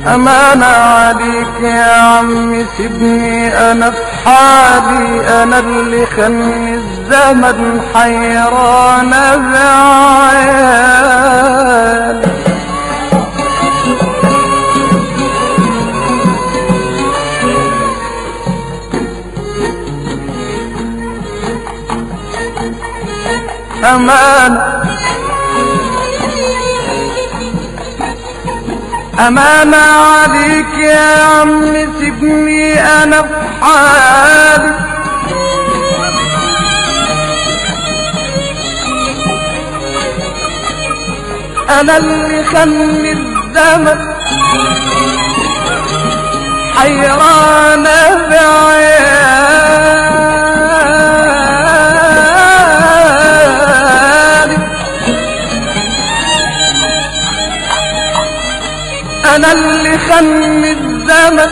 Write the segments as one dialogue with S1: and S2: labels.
S1: أمانة عليك يا عمي سيبني أنا في حالي أنا اللي خلني الزمن حيران بعيال أمانة أمانة عليك يا عم سيبني أنا في حالي أنا اللي خلي الزمن حيران بعيالي انا اللي خلي الزمن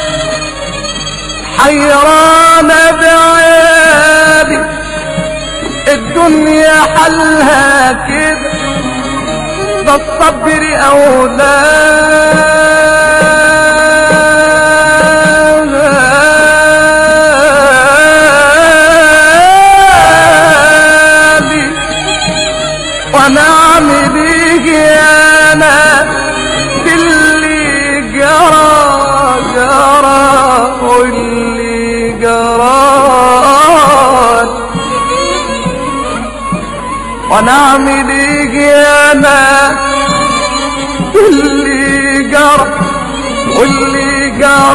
S1: حيران بعيالي الدنيا حلها كده ده الصبر أولادي وانا اعمل ايه انا باللي جرى جرى واللي جرى وانا اعمل ايه انا باللي جرى واللي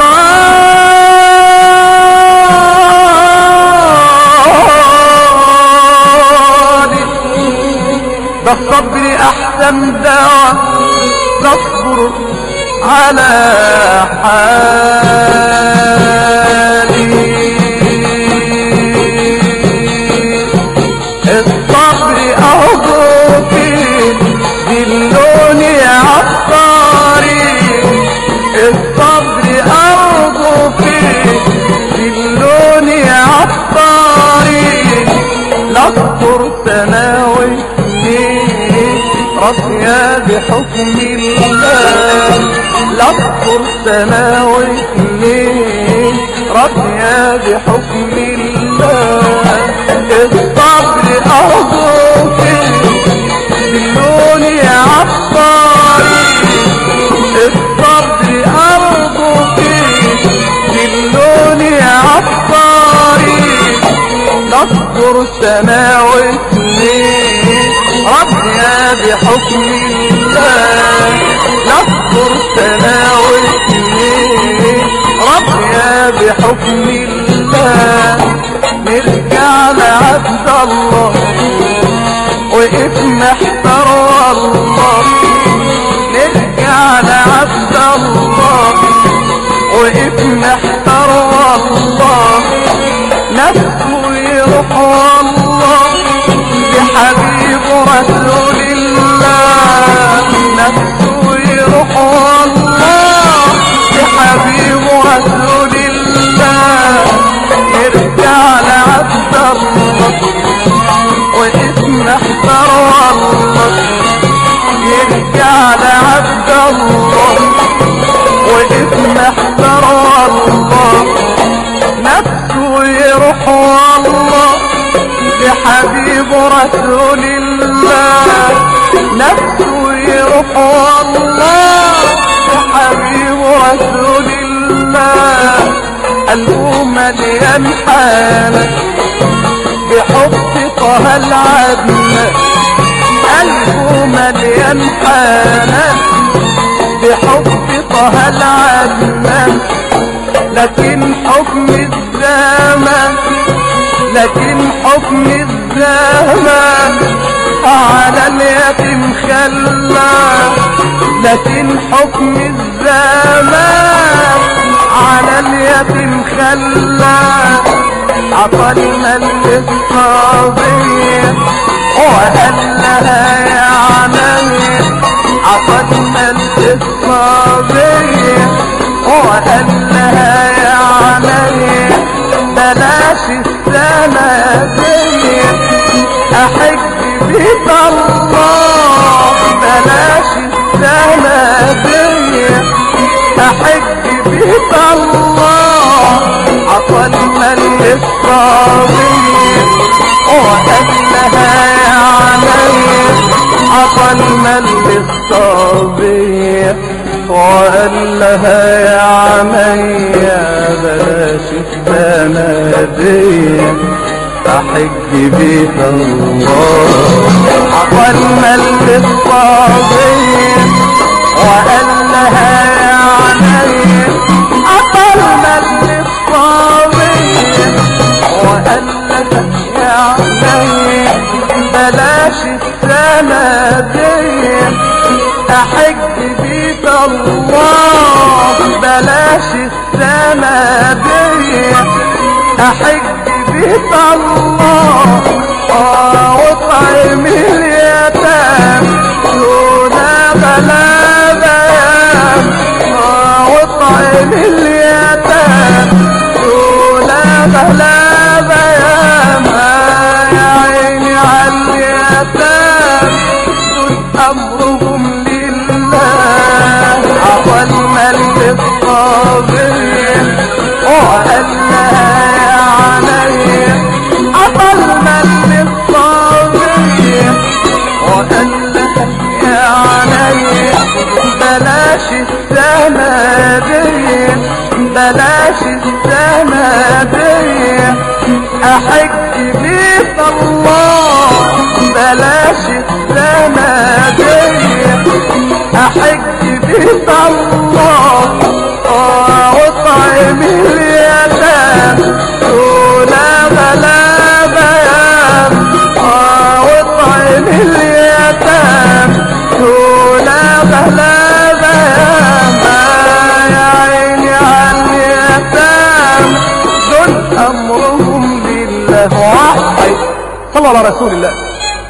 S1: جرى ده الصبر احسن دواء نصبر على حالي الصبر اهو فين دلوني عالطريق الصبر اهو فين دلوني عالطريق لاصبر سناوي رضيا بحكم الله لاصبر سناوي رضيا بحكم الله الصبر أرضه دلوني عالطريق الصبر أرضه دلوني عالطريق نصبر سماوي ربنا بحكم الله نصبر سماوي ربنا بحكم الله نرجع لعبد الله وقف محتار الله نرجع لعبد الله وقف محتار الله نفسه يروح والله بحبيب رسول الله نفسه يروح والله بحبيب رسول الله ارجع لعبد الله واسم احتر الله يرجع لعبد الله واسم احتر الله نفسه يروح والله بحبيب رسول الله نفسه يروح والله بحبيب رسول الله قلبه مليان حالك بحب طه العدنى قلبه مليان حالك بحب طه العدنى لكن حكم الزمان لكن حكم الزمان على اليتيم خلى لكن حكم الزمان على اليتيم خلى عطلنا القضية وهلها يا عمي عطلنا القضية وهلها يا عمي بلاش السنة دي احج بيت الله بلاش السنة دي الصابية وقال لها يا عمية عطى المل الصابية وقال لها يا عمية بلاش التنادية أحج بيت الله عطى المل الصابية وقال لها يا عمية عطى المل الصابية وقال لها يا عمية بلاش السنادية أحج بيت الله بلاش السنادية أحج بيت الله آه وطعم اليتام دون غلابة آه وطعم اليتام دون غلابة يا ما يا عيني على اليتام دول أمرهم لله عطى الملك الصابر وقال لها يا علي عطى الملك الصابر وقال لها يا علي بلاش السنادية بلاش السنادية أحج بيت الله بلاش السنادية أحج بيت الله آه وطعم اليتام دون غلابة آه وطعم اليتام دون غلابة ما يا عيني على اليتام دول أمرهم لله وحي صلى الله على رسول الله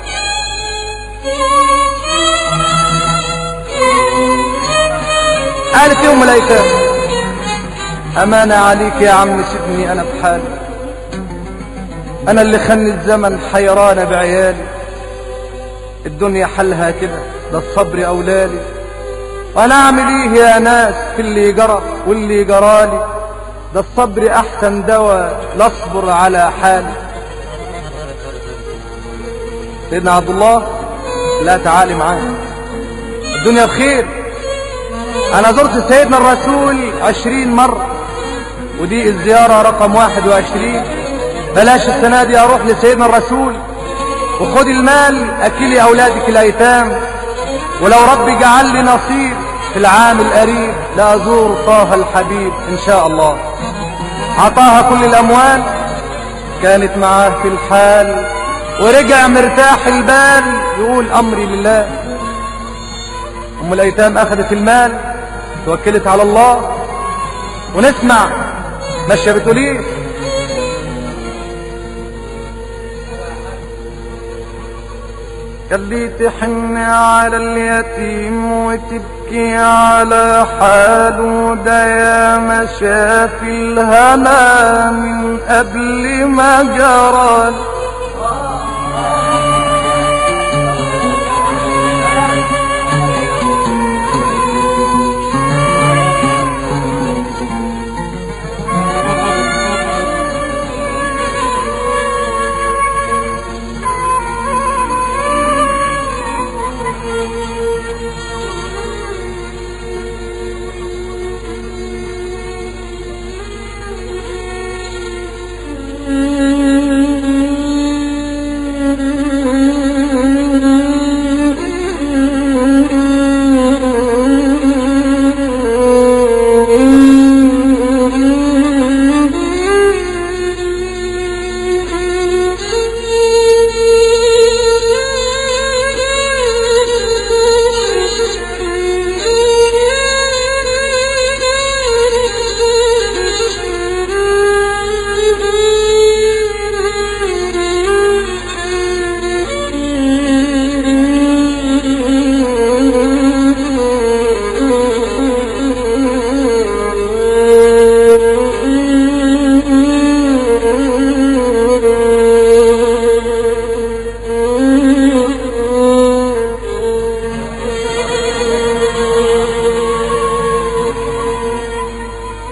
S1: قالت يوم الايتام امانة عليك يا عم سيبني انا بحالي انا اللي خلني الزمن حيرانة بعيالي الدنيا حلها كده ده الصبر اولالي وانا اعمل ايه يا ناس في اللي جرى واللي جرالي ده الصبر احسن دواء لاصبر على حالي سيدنا عبد الله لا تعالي معانا الدنيا بخير انا زرت سيدنا الرسول عشرين مرة ودي الزيارة رقم واحد وعشرين بلاش السنة دي اروح لسيدنا الرسول وخد المال اكلي اولادك الايتام ولو ربي جعل لي نصيب في العام القريب لازور طه الحبيب ان شاء الله عطاها كل الاموال كانت معاه في الحال ورجع مرتاح البال يقول امري لله ام الايتام اخذت المال توكلت على الله ونسمع ماشيه بتقول ايه اللي تحن على اليتيم وتبكي على حاله ده يا ما شاف الهنا من قبل ما جرى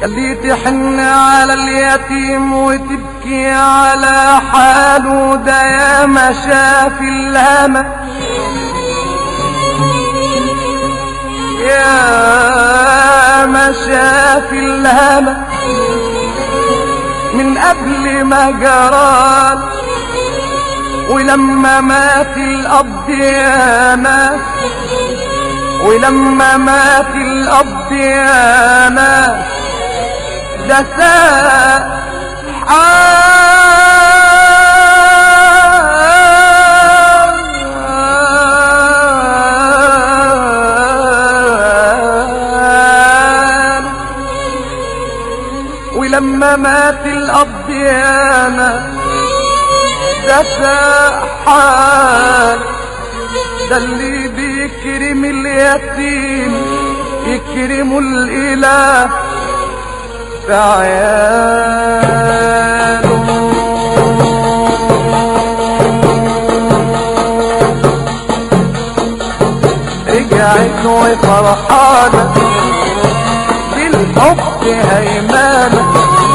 S1: اللي تحن على اليتيم وتبكي على حاله ده يا ما شاف الهمة يا ما شاف الهمة من قبل ما جرال ولما مات الأب يا ناس ولما مات الأب يا ناس ده ساء حال ولما مات الأب يا ناس ده ساء حال ده اللي بيكرم اليتيم يكرم الإله في عياله رجعت وفرحانة بالحب هيمانة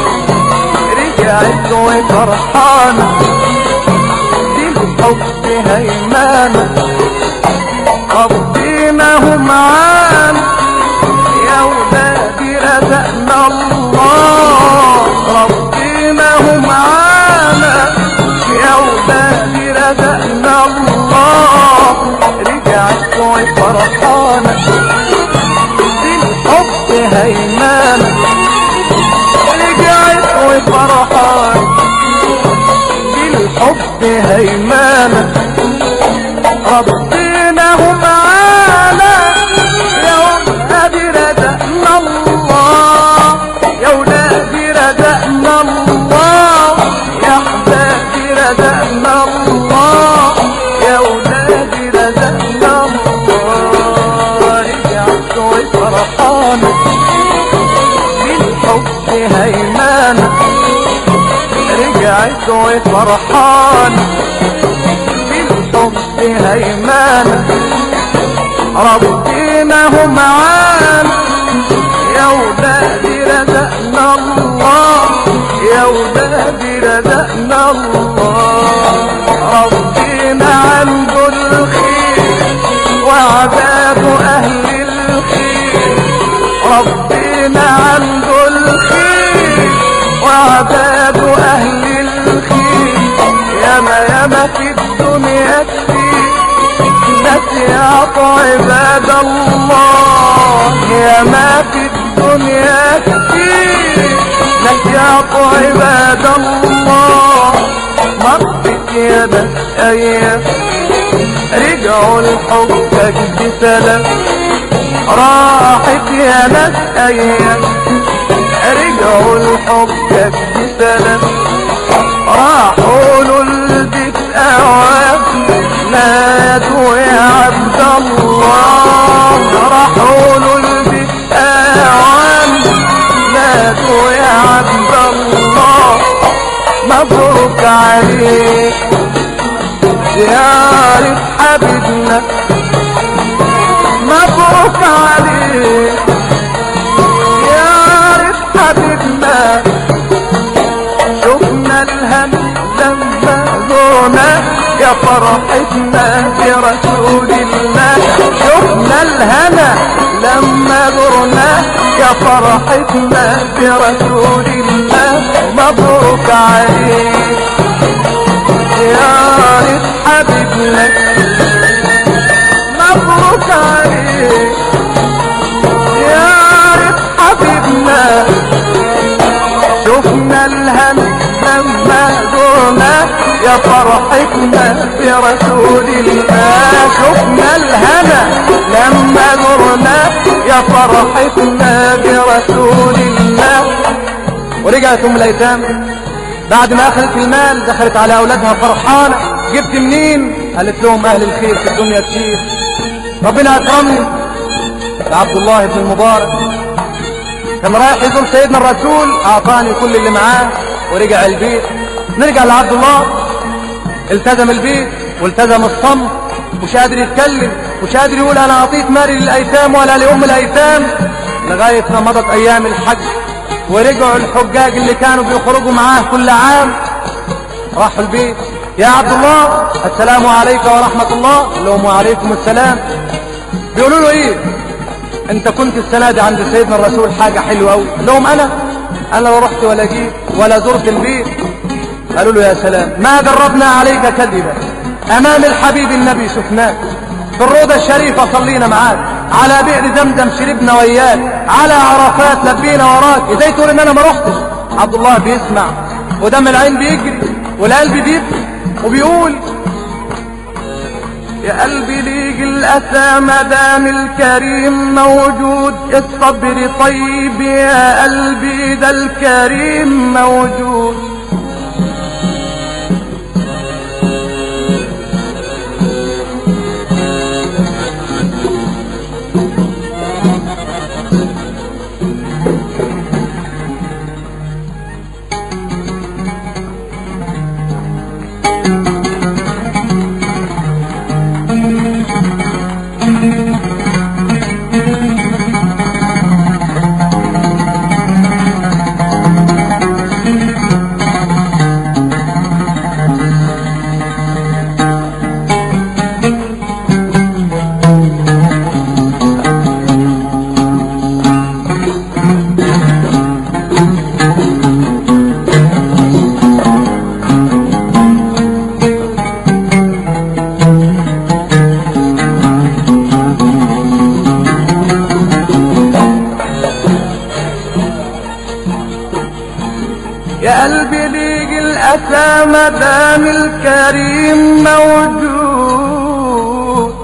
S1: رجعت وفرحانة بالحب هيمانة ربنا معانا يا ولادي رزقنا الله ربنا معانا يا ولادي رزقنا الله رجعت وفرحانة بالحب هيمانة رجعت وفرحانة بالحب هيمانة ربنا معانا يا ولادي رزقنا الله يا ولادي رزقنا الله يا حبابي رزقنا الله يا ولادي رزقنا الله رجعت وفرحانة بالحب هيمانة رجعت وفرحانة بالحب هيمانة ربنا هو معانا يا ولادي رزقنا الله يا ولادي رزقنا الله ربنا عنده الخير وعباده أهل الخير ربنا عنده الخير وعباده أهل الخير ياما ياما في الدنيا كتير ناس يعطوا عباد الله ياما في الدنيا كتير ناس يعطوا عباد الله مرت يا ناس أيام رجعوا لحبك بسلام راحت يا ناس أيام رجعوا لحبك بسلام راحوا له البيت أوام نادوا يا عبد الله راحوا له البيت أوام نادوا يا عبد الله مبروك عليك زيارة حبيبنا مبروك عليك زيارة حبيبنا شفنا الهم لما زرنا يا فرحتنا برسول الله شفنا الهنا لما زرنا يا فرحتنا برسول الله مبروك عليك زيارة حبيبنا مبروك عليك زيارة حبيبنا شفنا الهم لما زرنا يا فرحتنا برسول الله شفنا الهنا لما زرنا يا فرحتنا برسول الله ورجعت ام الايتام بعد ما اخذت المال دخلت على اولادها فرحانه جبت منين قالت لهم اهل الخير في الدنيا كتير ربنا اكرمني عبد الله بن المبارك كان رايح يزور سيدنا الرسول اعطاني كل اللي معاه ورجع البيت نرجع لعبد الله التزم البيت والتزم الصمت مش قادر يتكلم مش قادر يقول انا اعطيت مالي للايتام ولا لام الايتام لغايه ما مضت ايام الحج ورجعوا الحجاج اللي كانوا بيخرجوا معاه كل عام راحوا البيت يا عبد الله السلام عليك ورحمة الله قال لهم وعليكم السلام بيقولوا له ايه انت كنت السنة دي عند سيدنا الرسول حاجة حلوة قوي قال لهم انا انا لا رحت ولا جيت ولا زرت البيت قالوا له يا سلام ما جربنا عليك كذبا امام الحبيب النبي شفناك في الروضة الشريفة صلينا معاك على بئر زمزم شربنا وياك على عرفات لبينا وراك ازاي تقول ان انا ما رحتش عبد الله بيسمع ودم العين بيجري والقلب بيبكي وبيقول يا قلبي ليك الأسى مدام الكريم موجود الصبر طيب يا قلبي ده الكريم موجود يا قلبي ليك الأسى مدام الكريم موجود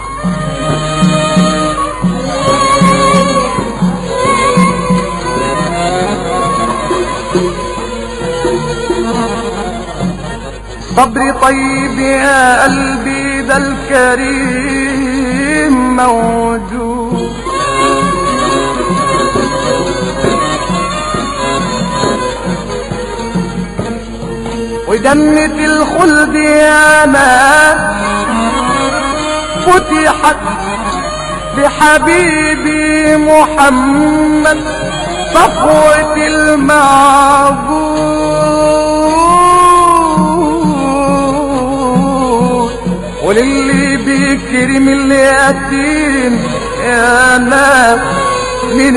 S1: صبري طيب يا قلبي ده الكريم موجود وجنة الخلد يا ما فتحت بحبيبي محمد صفوة المعبود وللي بيكرم اليتيم يا ناس من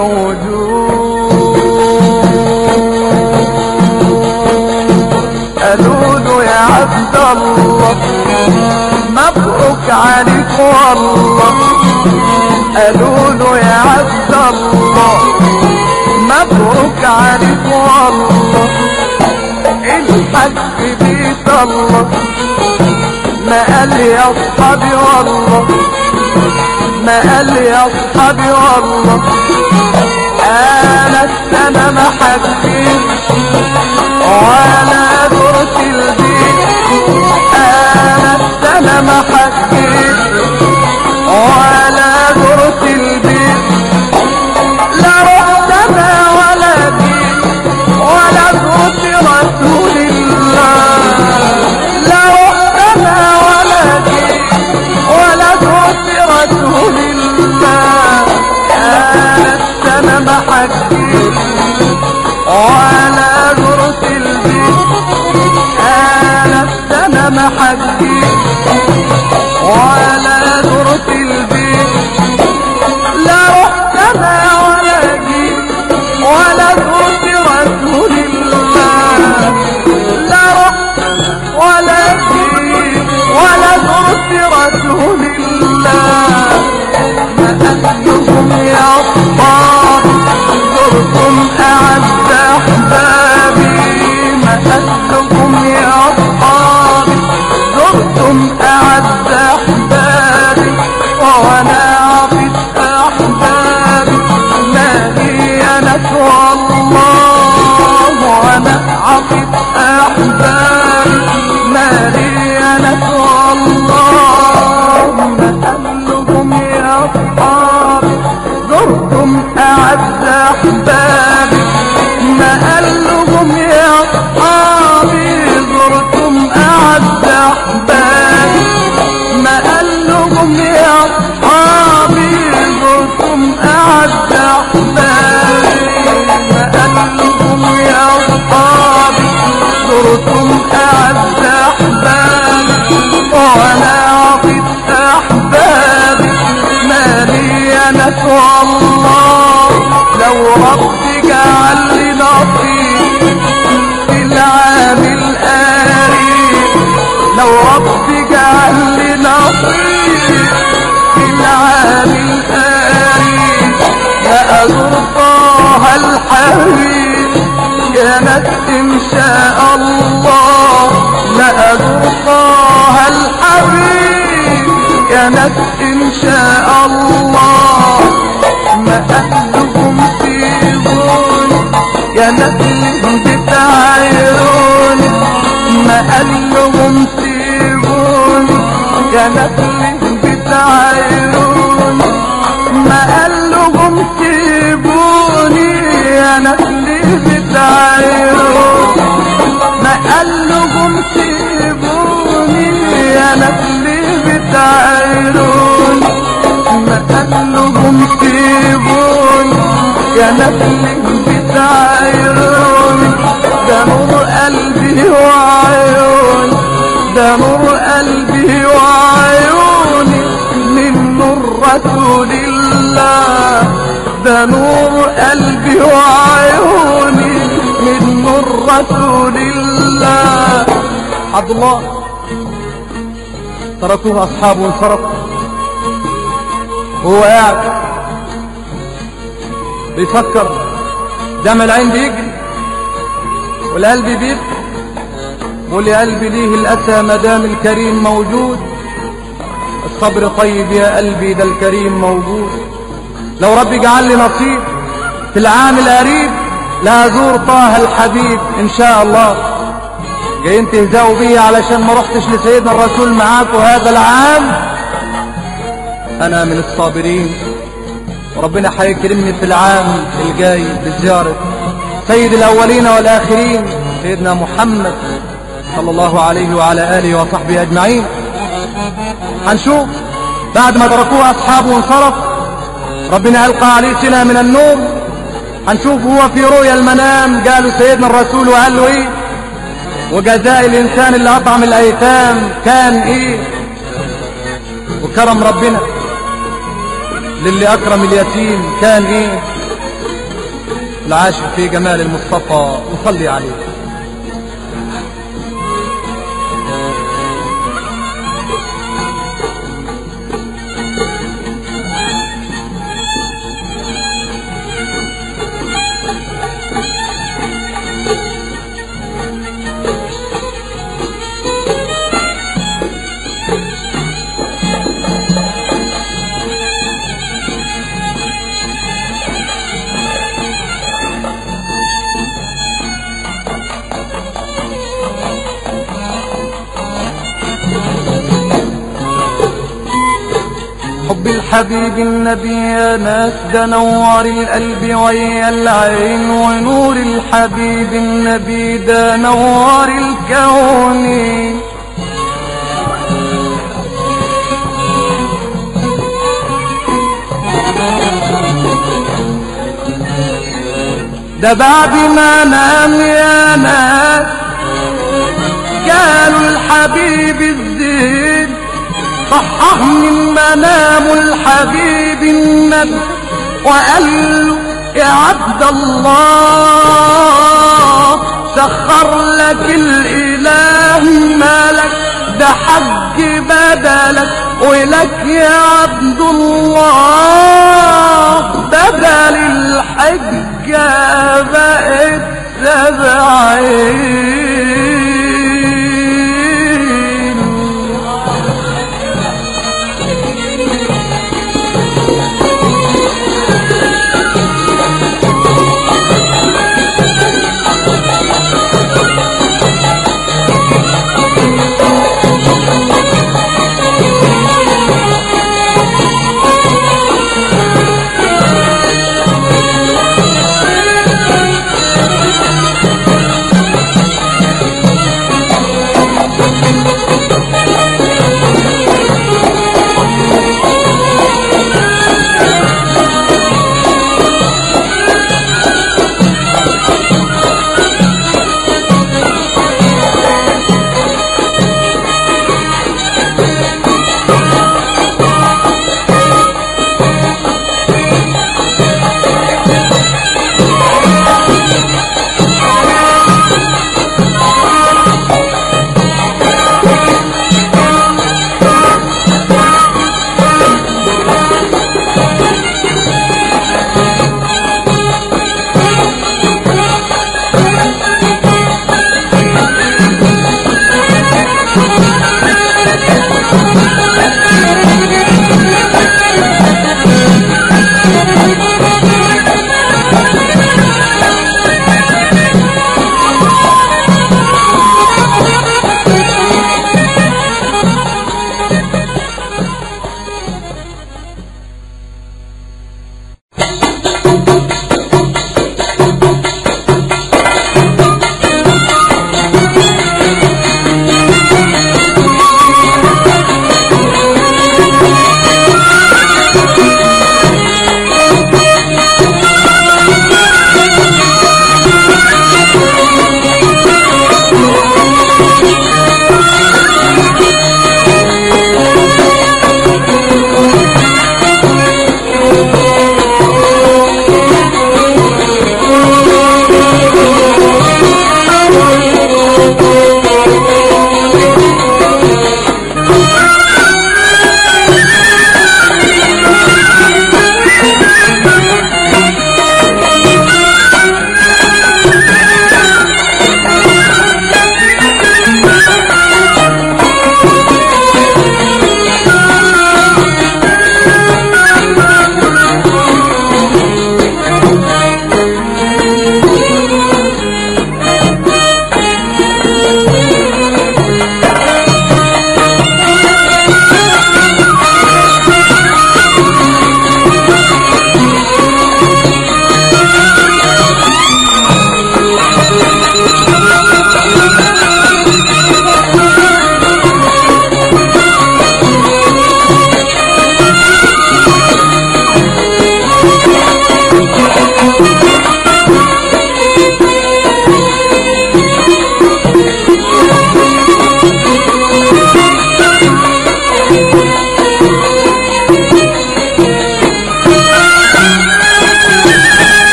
S1: الموجود قالوا له يا عبد الله مبروك عليك والله قالوا له يا عبد الله مبروك عليك والله الحج بيت الله ما قال يا اصحابي والله ما قال يا اصحابي والله انا السنة ما حكيت ولا زرت البيت انا السنة ما حكيت ولا زرت البيت لا رحت انا ولا جيت ولا زرت رسول الله لا رحت انا ولا جيت ولا زرت رسول الله انا السنة ما حكيت ولا زرت البيت انا السنة ما حكيت في العام الآخر لا أزور طه الحبيب يا ناس إن شاء الله لا أزور طه الحبيب يا ناس إن شاء الله ما أهلكم سيبون يا نسل بتعيرون ما أهلهم سيبون يا نسل بتعيرون ما أهلهم سيبوني يا نسل بتعيرون ما قالهم سيبوني يا نسل بتعيرون ما قالهم سيبوني يا نسل بتعيرون ده نور قلبي وعيوني ده نور قلبي وعيوني من نور رسول الله ده نور قلبي وعيوني من نور رسول الله عبد الله تركوه اصحابه وانصرفوا وهو قاعد بيفكر دم العين بيجري والقلب بيبكي قول يا قلبي ليه الاسى ما دام الكريم موجود الصبر طيب يا قلبي ده الكريم موجود لو ربي جعل لي نصيب في العام القريب لا ازور طه الحبيب ان شاء الله جايين تهزأوا بيا علشان ما رحتش لسيدنا الرسول معاكم هذا العام انا من الصابرين وربنا هيكرمني في العام الجاي بزيارة سيد الاولين والاخرين سيدنا محمد صلى الله عليه وعلى اله وصحبه اجمعين هنشوف بعد ما تركوه اصحابه وانصرف ربنا القى عليه سنة من النور هنشوف هو في رؤيا المنام قالوا سيدنا الرسول وقال له ايه وجزاء الانسان اللي اطعم الايتام كان ايه وكرم ربنا للي اكرم اليتيم كان ايه العاشق في جمال المصطفى نصلي عليه حب الحبيب النبي يا ناس ده نور القلب ويا العين ونور الحبيب النبي ده نور الكون ده بعد ما نام يا ناس قالوا الحبيب الزين صحح من منام الحبيب النبي وقال له يا عبد الله سخر لك الاله مالك ده حج بدلك ولك يا عبد الله بدل الحجة بقت سبعين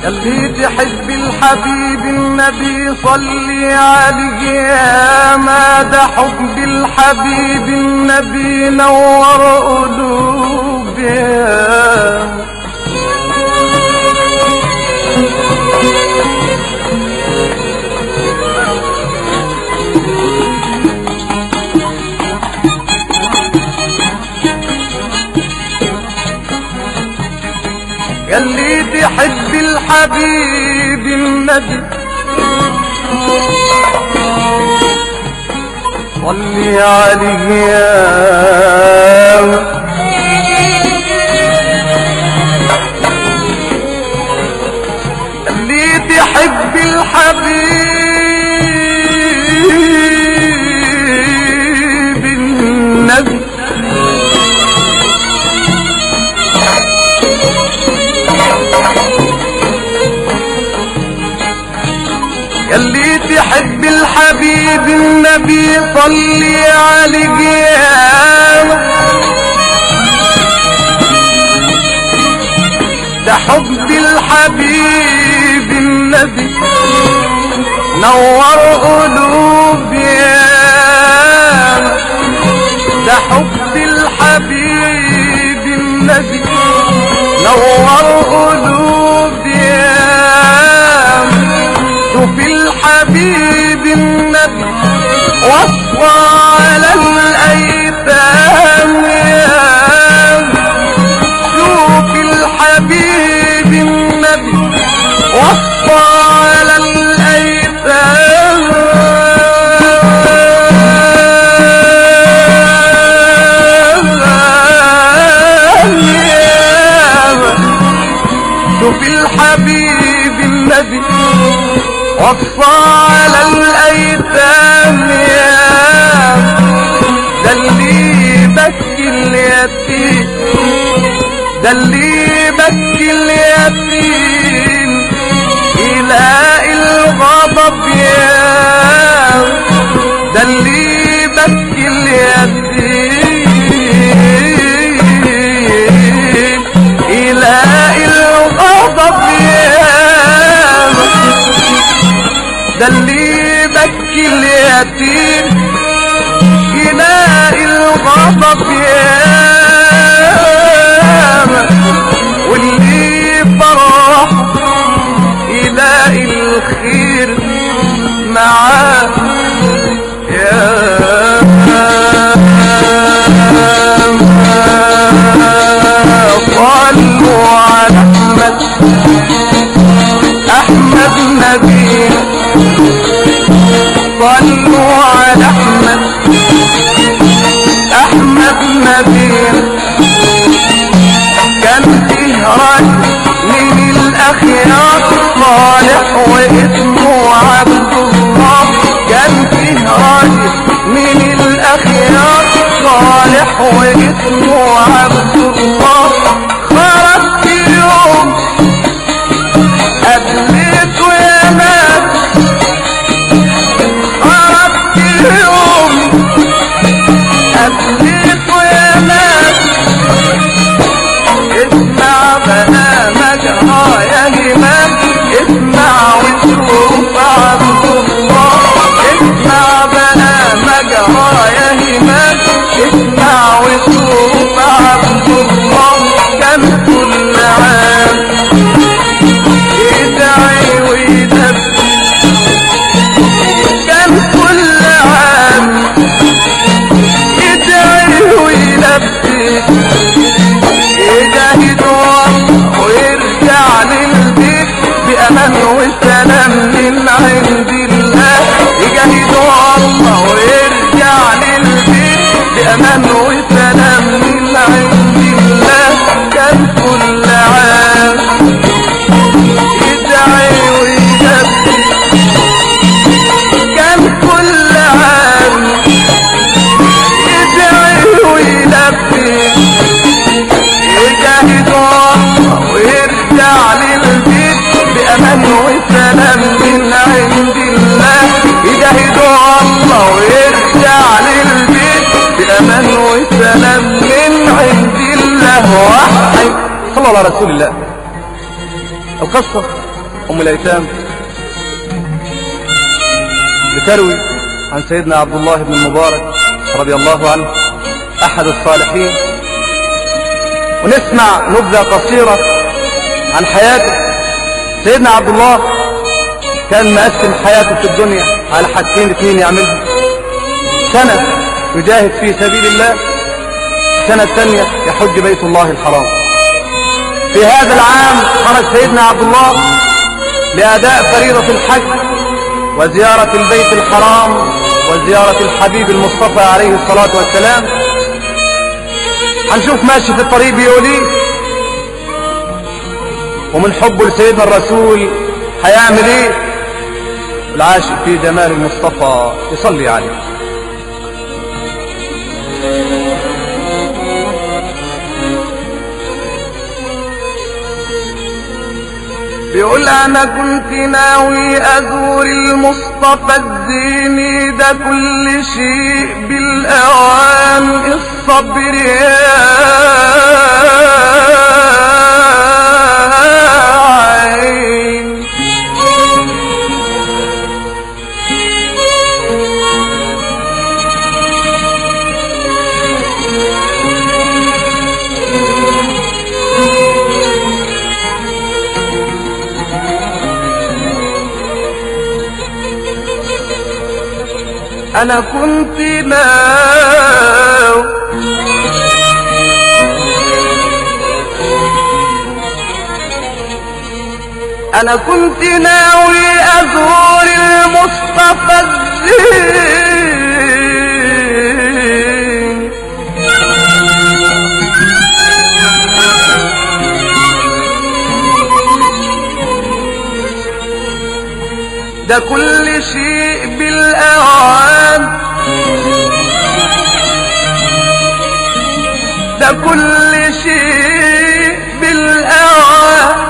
S1: اللي تحب الحبيب النبي صلي عليه يا ما ده حب الحبيب النبي نور قلوبي يلي تحب الحبيب النبي صلي عليه يا اللي تحب الحبيب النبي يلي تحب الحبيب النبي صلي عليه يا ده حب الحبيب النبي نور قلوبي ده حب الحبيب النبي نور قلوبي شوف الحبيب النبي وصى على الايتام شوف الحبيب النبي وصى على الايتام شوف الحبيب النبي وصى على الايتام يا ده اللي يبكي اليتيم ده اللي يبكي اليتيم يلاقي الغضب يا ده اللي يبكي اليتيم يلاقي الغضب يا ده اللي يبكي اليتيم يلاقي الغضب ياما واللي يفرح يلاقي الخير معاه يا صلوا على احمد احمد نبي صلوا على احمد احمد نبيل كان فيه رجل من الاخيار صالح واسمه عبد الله كان فيه رجل من الاخيار صالح واسمه عبد الله خرج في يوم قابلته يا ناس خرج في يوم قابلته يا ناس اسمع بقى مجرى يا همام اسمع وشوف عبد الله اسمع بقى مجرى يا همام اسمع وشوف عبد الله كان كل عام يدعي ويدبي كان كل عام يدعي ويلبي يجاهد والله ويرجع للبيت بأمان وسلام من عند الله يجاهد والله ويرجع للبيت بأمان وسلام من عند الله كان كل عام يدعي ويلبي كان كل عام يدعي ويلبي يجاهد الله ويرجع للبيت بأمان وسلام من عند الله يجاهد الله ويرجع للبيت بأمان وسلام من عند الله وحي صلى الله على رسول الله القصة ام الايتام بتروي عن سيدنا عبد الله بن المبارك رضي الله عنه احد الصالحين ونسمع نبذة قصيرة عن حياته سيدنا عبد الله كان مقسم حياته في الدنيا على حاجتين اتنين يعملهم سنة يجاهد في سبيل الله السنة الثانية يحج بيت الله الحرام في هذا العام خرج سيدنا عبد الله لأداء فريضة الحج وزيارة البيت الحرام وزيارة الحبيب المصطفى عليه الصلاة والسلام هنشوف ماشي في الطريق بيقول ايه ومن حبه لسيدنا الرسول هيعمل ايه العاشق في جمال المصطفى يصلي عليه بيقول انا كنت ناوي ازور المصطفى الزيني ده كل شيء بالاوان الصبر يا عين انا كنت ناوي انا كنت ناوي ازور المصطفى الزين ده كل شيء بالاوان ده كل شيء بالاوان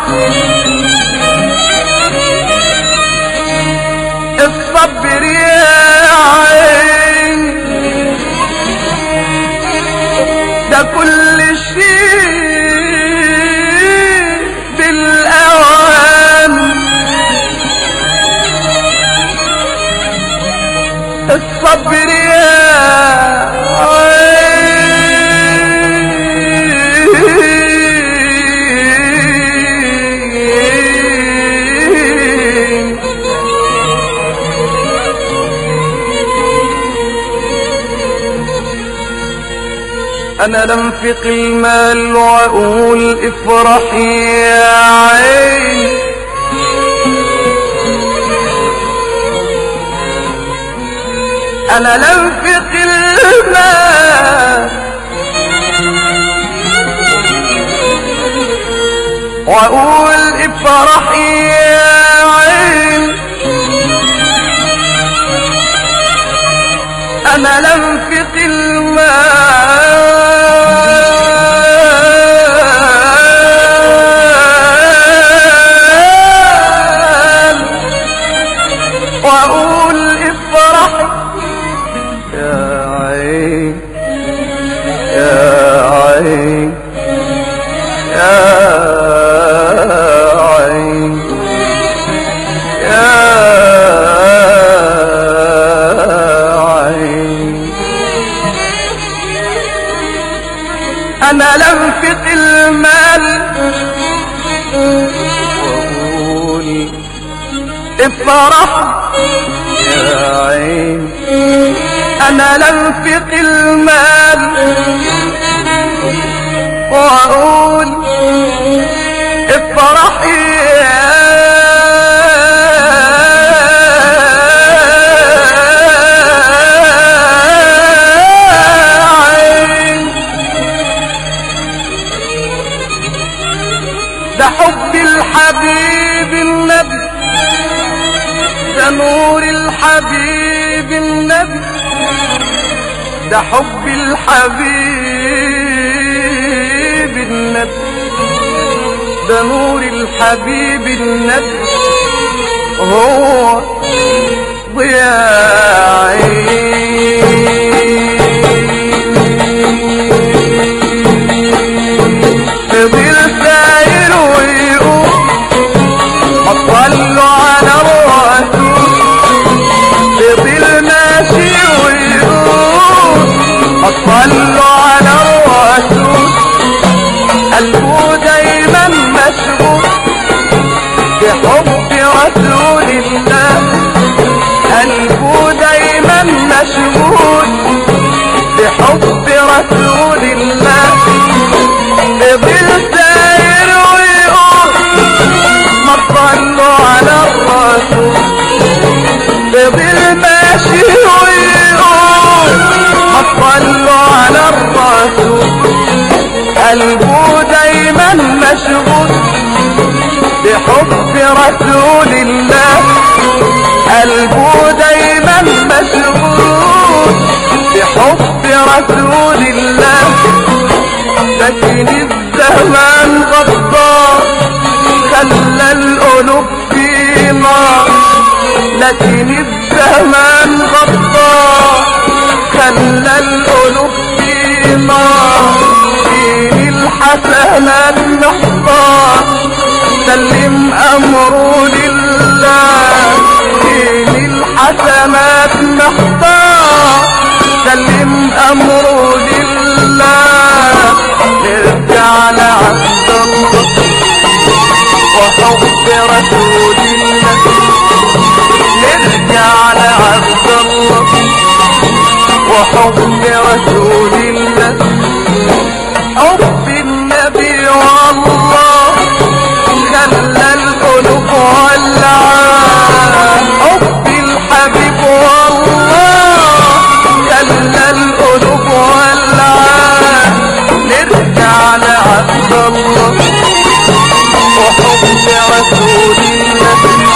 S1: الصبر يا عين ده كل شيء بالأوان الصبر يا عين انا لنفق المال واقول افرحي يا عين انا لنفق المال واقول افرحي يا عين انا لنفق المال واقول افرح يا عين يا عين يا عين يا عين انا لنفق المال واقول افرح يا عين انا لنفق المال واقول افرح يا عين ده حب الحبيب النبي ده نور الحبيب النبي ده حب الحبيب النبي ده نور الحبيب النبي هو ضياء عين فضل ساير ويقول بطل بحب رسول الله قلبه دايما مشغول بحب رسول الله فضل ساير ويقول ما تصلوا على الرسول فضل ماشي ويقول ما تصلوا على الرسول قلبه دايما مشغول بحب رسول الله قلبه دايما مشغول بحب رسول الله لكن الزمان غدار خلى القلوب في نار لكن الزمان غدار خلى القلوب في نار فين الحسنات محضار سلم امره لله فين الحسنات محضار سلم امره لله نرجع لعبد الله وحب رسول الله نرجع لعبد الله وحب رسول الله حب النبي والله خلى القلوب ولعان حب الحبيب والله خلى القلوب ولعان نرجع لعبد الله وحب رسول الله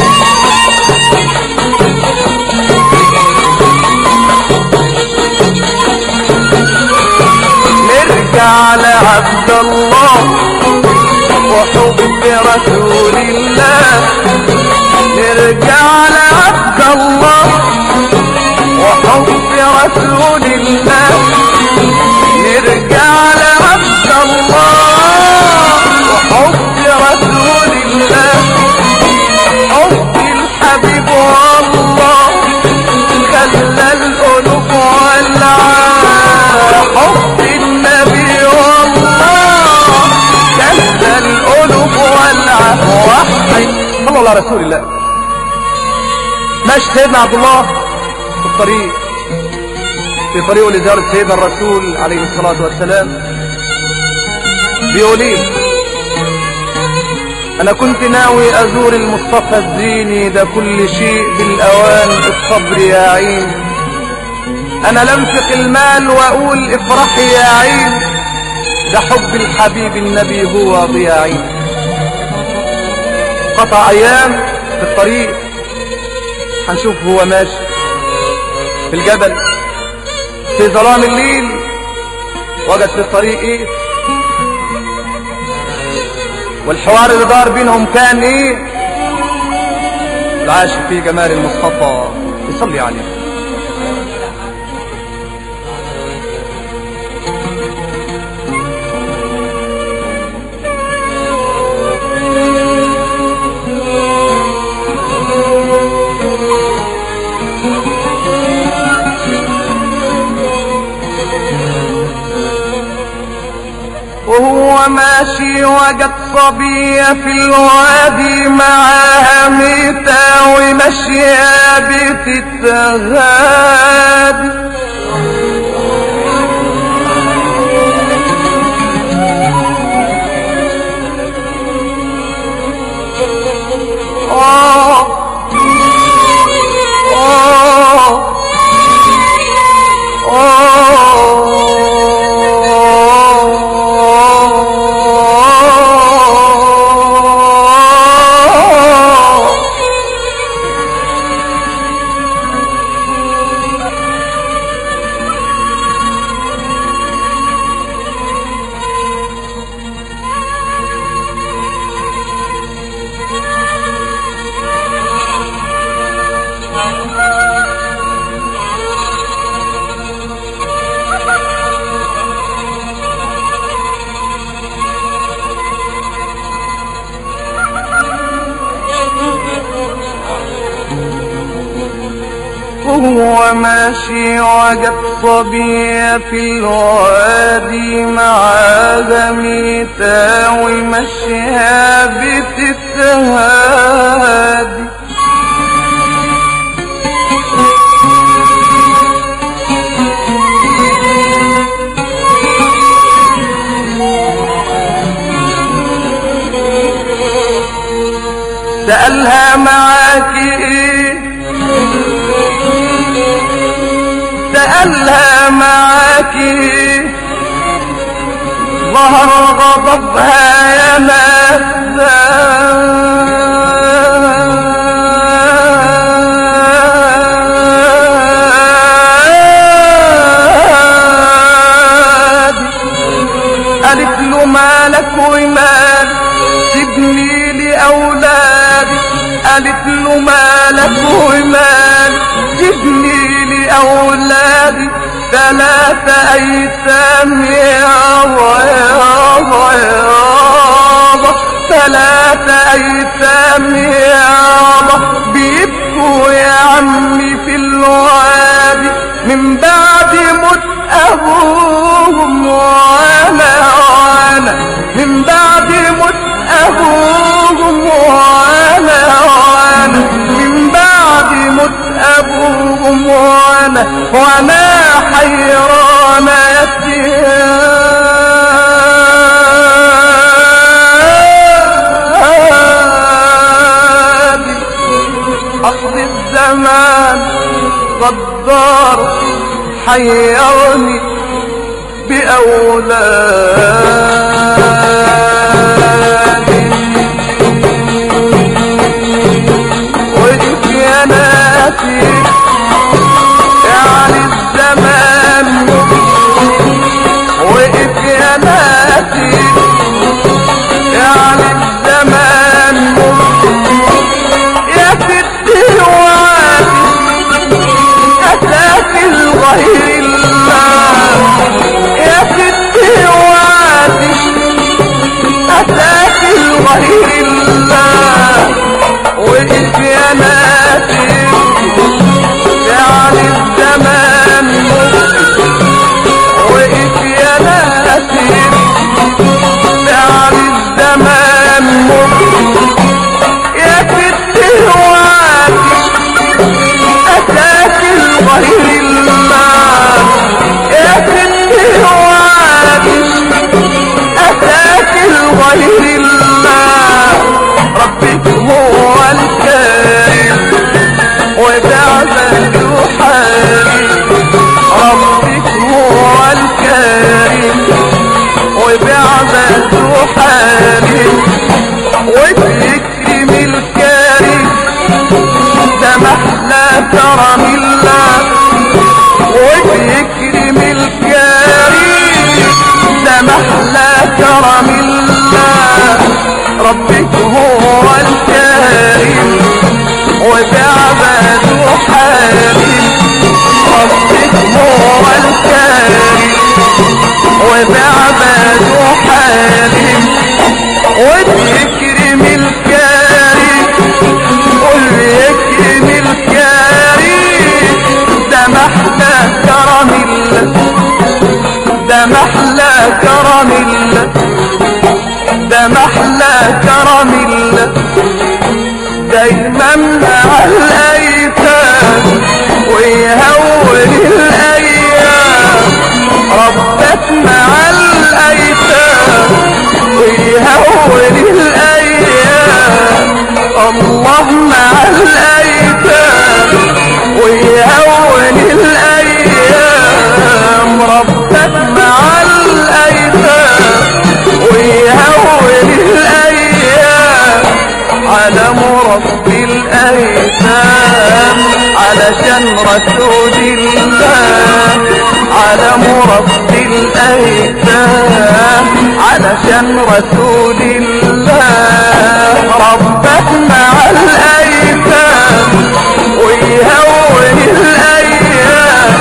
S1: نرجع لعبد الله وحب رسول الله نرجع لعبد الله وحب رسول الله نرجع لعبد الله وحب رسول الله حب الحبيب والله خلى القلوب ولعان حب النبي والله خلى القلوب ولعان وحي صلى الله على رسول الله ماشي سيدنا عبد الله في الطريق في طريقه لزيارة سيدنا الرسول عليه الصلاة والسلام بيقولين انا كنت ناوي ازور المصطفى الزيني ده كل شيء بالاوان الصبر يا عين انا لمسك المال واقول افرحي يا عين ده حب الحبيب النبي هو ضياعي قطع ايام في الطريق هنشوف هو ماشي في الجبل في ظلام الليل وجد في الطريق ايه والحوار اللي دار بينهم كان ايه العاش في جمال المصطفى يصلي عليه وهو ماشي وجد صبية في الوادي معاها ميتة وماشية بتتغادي آه آه آه وهو ماشي وجد صبية في الوادي مع ميتة ومشيها بتتهادي سألها معاك ايه سألها معاك ايه ظهر غضبها يا قالت له مالك ومال سيبني لأولادي قالت له مالك ومال سيبني لأولادي ثلاثة أيتام يابا يابا يابا ثلاثة أيتام يابا بيبكوا يا عمي في الوادي من بعد موت أبوهم وأنا وأنا من بعد موت أبوهم وأنا وأنا من بعد موت أبوهم وأنا وأنا حيران يتيادي أصل الزمان غدار حيرني بأولادي وإنت يا ناسي يعني الزمان وقف يا ناسي يعني الزمان يا ستي وعادي أساس الغير الله يا ستي وعادي أساس الغير الله وقف يا ناسي يعني الزمان وقف يا ناسي يعني الزمان يا ستي وعادي أساس الغير الله يا ستي وعادي أساس الغير الله ربك هو الكريم وبعبده حالي ربك هو الكريم وبعبده حالي وبيكرم الكريم ده محلى كرم الله وبيكرم الكريم ده محلى كرم الله ربك هو الكريم وبعبده حليم ربك هو الكريم وبعبده حليم وبيكرم الكريم قل يكرم الكريم ده محلى كرم الله ده محلى كرم الله ده محلى كرم الله دايما مع الايتام ويهون الايام ربك مع الايتام ويهون الايام الله مع الايتام ويهون الايام ربك مع الايتام ويهون الايام على مرب الايتام علشان رسول الله على مرب الايتام علشان رسول الله ربك مع الايتام ويهون الايام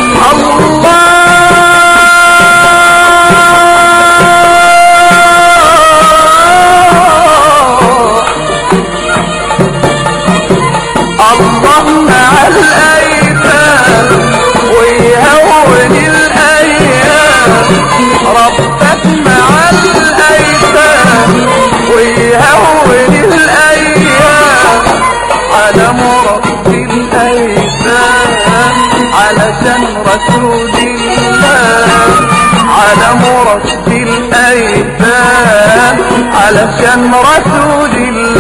S1: الله الله مع الايتام ويهون الايام ربك مع الايتام ويهون الايام على مرب الايتام علشان رسول الله على مرب الايتام علشان رسول الله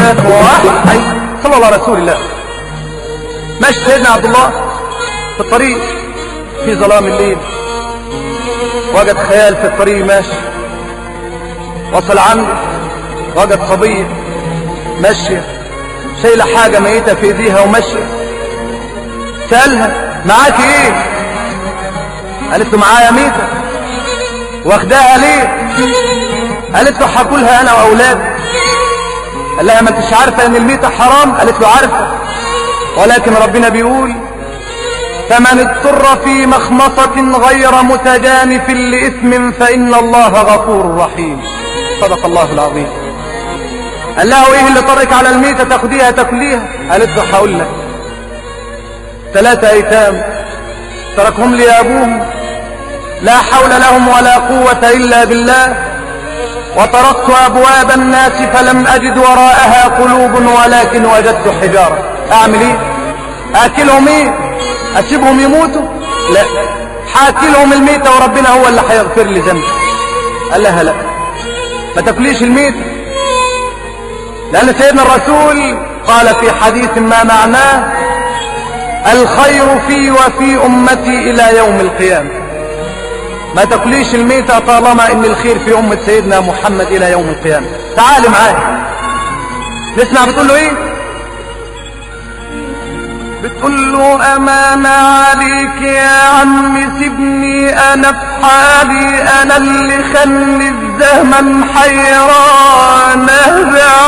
S1: إله واحد حي صلى الله على رسول الله ماشي سيدنا عبد الله في الطريق في ظلام الليل وجد خيال في الطريق ماشي وصل عنده وجد صبية ماشية شايلة حاجة ميتة في ايديها وماشية سألها معاك ايه قالت له معايا ميتة واخداها ليه قالت له هاكلها انا واولادي قال لها ما انتش عارفة ان الميتة حرام قالت له عارفة ولكن ربنا بيقول فمن اضطر في مخمصة غير متجانف لإثم فإن الله غفور رحيم صدق الله العظيم قال له ايه اللي طرك على الميتة تاخديها تاكليها قالت له هقول لك ثلاثة ايتام تركهم لي ابوهم لا حول لهم ولا قوة الا بالله وطرقت ابواب الناس فلم اجد وراءها قلوب ولكن وجدت حجارة اعمل ايه اكلهم ايه اسيبهم يموتوا لا حاكلهم الميتة وربنا هو اللي هيغفر لي ذنبي قال لها لا ما تاكليش الميتة لأن سيدنا الرسول قال في حديث ما معناه الخير في وفي أمتي إلى يوم القيامة ما تاكليش الميتة طالما إن الخير في أمة سيدنا محمد إلى يوم القيامة تعال معايا نسمع بتقول له إيه بتقول له أمانة عليك يا عم سيبني أنا في حالي أنا اللي خلي الزمن حيرانة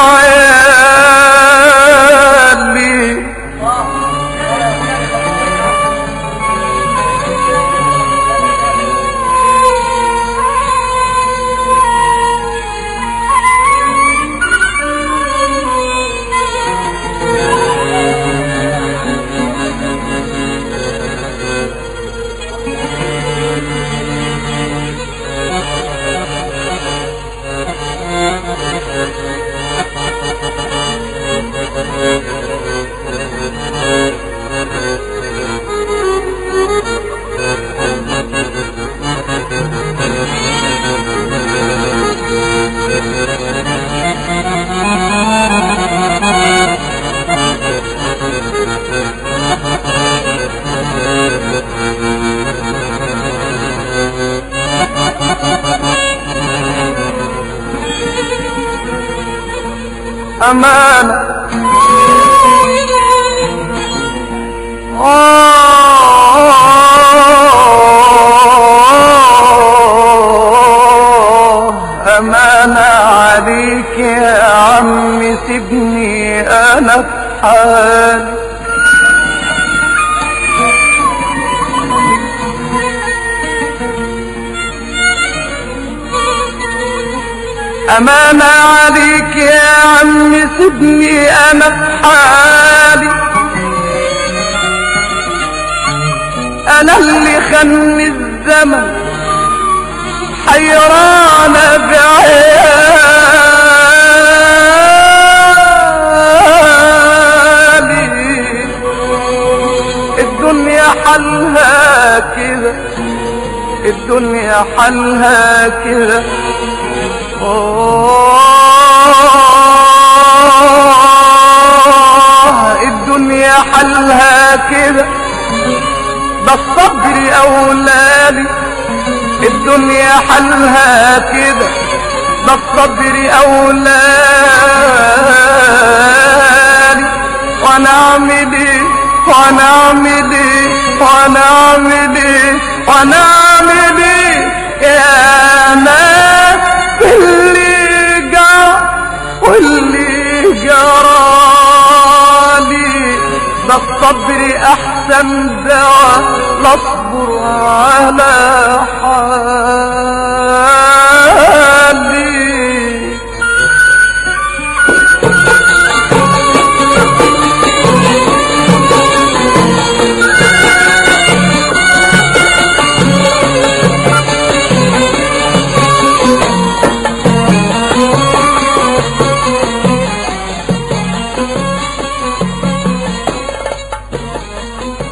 S1: بعيالي أمانة آه أمانة عليك يا عم سيبني أنا في حالي أمانة عليك يا عم سيبني أنا في حالي أنا اللي خلي الزمن حيران بعيالي الدنيا حلها كده الدنيا حلها كده آه الدنيا حلها كده ده الصبر أولادي الدنيا حلها كده ده الصبر أولادي وانا اعمل ايه وانا اعمل ايه وانا اعمل ايه وانا اعمل ايه يا ناس اللي جرى واللي جرالي ده الصبر احسن دواء لاصبر على حالي